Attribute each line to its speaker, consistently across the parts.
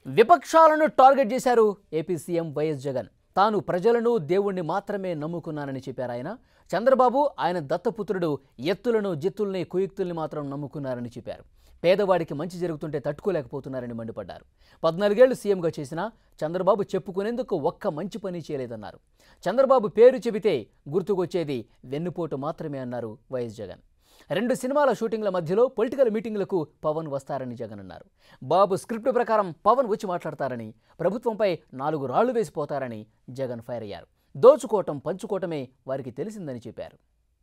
Speaker 1: విపక్షాలను target చేశారు AP CM YS Jagan తాను ప్రజలను దేవుణ్ణి మాత్రమే నమ్ముకున్నానని చెప్పారు ఆయన చంద్రబాబు ఆయన దత్తపుత్రుడు ఎత్తులను జిత్తుల్ని కుయుక్తుల్ని మాత్రం నమ్ముకున్నారని చెప్పారు పేదవాడికి మంచి జరుగుతుంటే తట్టుకోలేకపోతున్నారని మండిపడ్డారు పద్నాలుగేళ్లు సీఎంగా చేసినా చంద్రబాబు చెప్పుకునేందుకు ఒక్క మంచి పని చేయలేదన్నారు చంద్రబాబు పేరు చెబితే గుర్తుకొచ్చేది వెన్నుపోటు మాత్రమే అన్నారు వైఎస్ జగన్ రెండు సినిమాల షూటింగ్ల మధ్యలో పొలిటికల్ మీటింగ్లకు పవన్ వస్తారని జగన్ అన్నారు బాబు స్క్రిప్ట్ ప్రకారం పవన్ వచ్చి మాట్లాడతారని ప్రభుత్వంపై నాలుగు రాళ్లు వేసిపోతారని జగన్ ఫైర్ అయ్యారు దోచుకోవటం పంచుకోవటమే వారికి తెలిసిందని చెప్పారు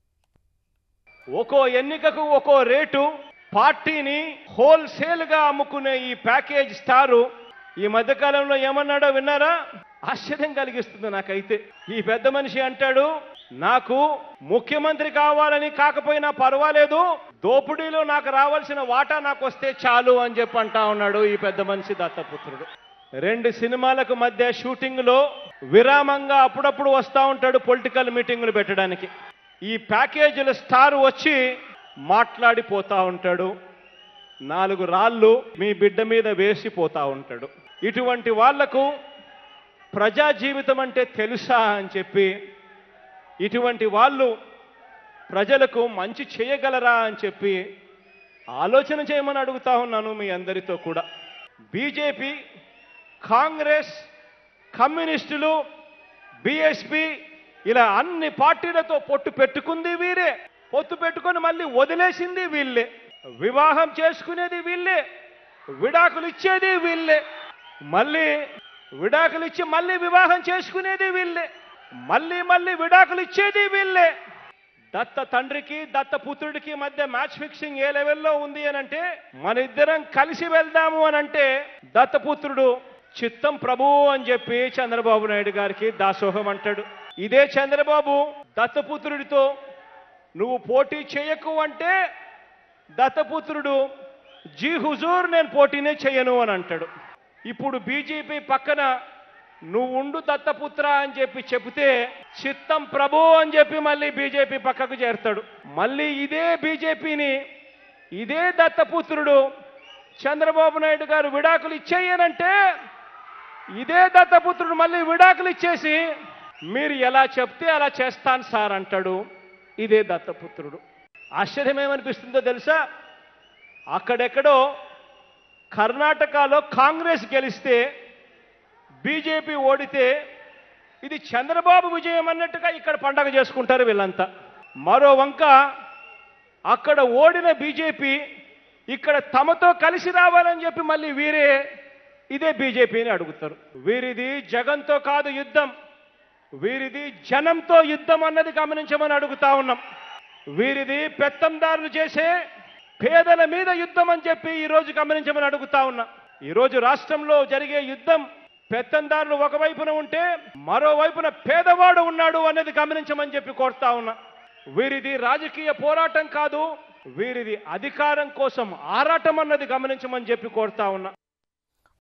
Speaker 2: ఒక్కో ఎన్నికకు ఒక్కో రేటు పార్టీని హోల్సేల్ గా అమ్ముకునే ఈ ప్యాకేజ్ స్టారు ఈ మధ్యకాలంలో ఏమన్నాడో విన్నారా ఆశ్చర్యం కలిగిస్తుంది నాకైతే ఈ పెద్ద మనిషి అంటాడు నాకు ముఖ్యమంత్రి కావాలని కాకపోయినా పర్వాలేదు దోపిడీలో నాకు రావాల్సిన వాటా నాకు వస్తే చాలు అని చెప్పి అంటా ఉన్నాడు ఈ పెద్ద మనిషి దత్తపుత్రుడు రెండు సినిమాలకు మధ్య షూటింగ్ లో విరామంగా అప్పుడప్పుడు వస్తా ఉంటాడు పొలిటికల్ మీటింగులు పెట్టడానికి ఈ ప్యాకేజీల స్టార్ వచ్చి మాట్లాడిపోతా ఉంటాడు నాలుగు రాళ్ళు మీ బిడ్డ మీద వేసిపోతా ఉంటాడు ఇటువంటి వాళ్లకు ప్రజా జీవితం అంటే తెలుసా అని చెప్పి ఇటువంటి వాళ్ళు ప్రజలకు మంచి చేయగలరా అని చెప్పి ఆలోచన చేయమని అడుగుతా ఉన్నాను మీ అందరితో కూడా బీజేపీ కాంగ్రెస్ కమ్యూనిస్టులు బిఎస్పి ఇలా అన్ని పార్టీలతో పొట్టు పెట్టుకుంది వీరే పొత్తు పెట్టుకొని మళ్ళీ వదిలేసింది వీళ్ళే వివాహం చేసుకునేది వీళ్ళే విడాకులు ఇచ్చేది వీళ్ళే మళ్ళీ విడాకులు ఇచ్చి మళ్ళీ వివాహం చేసుకునేది వీళ్ళే మళ్ళీ మళ్ళీ విడాకులు ఇచ్చేది వీళ్ళే దత్త తండ్రికి దత్త పుత్రుడికి మధ్య మ్యాచ్ ఫిక్సింగ్ ఏ లెవెల్లో ఉంది అని అంటే మన ఇద్దరం కలిసి వెళ్దాము అని అంటే దత్తపుత్రుడు చిత్తం ప్రభువు అని చెప్పి చంద్రబాబు నాయుడు గారికి దాసోహం అంటాడు ఇదే చంద్రబాబు దత్తపుత్రుడితో నువ్వు పోటీ చేయకు అంటే దత్తపుత్రుడు జీ హుజూర్ నేను పోటీనే చేయను అని అంటాడు ఇప్పుడు బీజేపీ పక్కన నువ్వు ఉండు దత్తపుత్ర అని చెప్పి చెబితే చిత్తం ప్రభు అని చెప్పి మళ్ళీ బీజేపీ పక్కకు చేరుతాడు మళ్ళీ ఇదే బీజేపీని ఇదే దత్తపుత్రుడు చంద్రబాబు నాయుడు గారు విడాకులు ఇచ్చేయనంటే ఇదే దత్తపుత్రుడు మళ్ళీ విడాకులు ఇచ్చేసి మీరు ఎలా చెప్తే అలా చేస్తాను సార్ అంటాడు ఇదే దత్తపుత్రుడు ఆశ్చర్యం ఏమనిపిస్తుందో తెలుసా అక్కడెక్కడో కర్ణాటకలో కాంగ్రెస్ గెలిస్తే బీజేపీ ఓడితే ఇది చంద్రబాబు విజయం అన్నట్టుగా ఇక్కడ పండగ చేసుకుంటారు వీళ్ళంతా మరో వంక అక్కడ ఓడిన బీజేపీ ఇక్కడ తమతో కలిసి రావాలని చెప్పి మళ్ళీ వీరే ఇదే బీజేపీని అడుగుతారు వీరిది జగన్తో కాదు యుద్ధం వీరిది జనంతో యుద్ధం అన్నది గమనించమని అడుగుతా ఉన్నాం వీరిది పెత్తందారులు చేసే పేదల మీద యుద్ధం అని చెప్పి ఈ రోజు గమనించమని అడుగుతా ఉన్నా ఈ రోజు రాష్ట్రంలో జరిగే యుద్ధం పెత్తందారులు ఒకవైపున ఉంటే మరోవైపున పేదవాడు ఉన్నాడు అనేది గమనించమని చెప్పి కోరుతా ఉన్నా వీరిది రాజకీయ పోరాటం కాదు వీరిది అధికారం కోసం ఆరాటం అన్నది గమనించమని చెప్పి కోరుతా ఉన్నా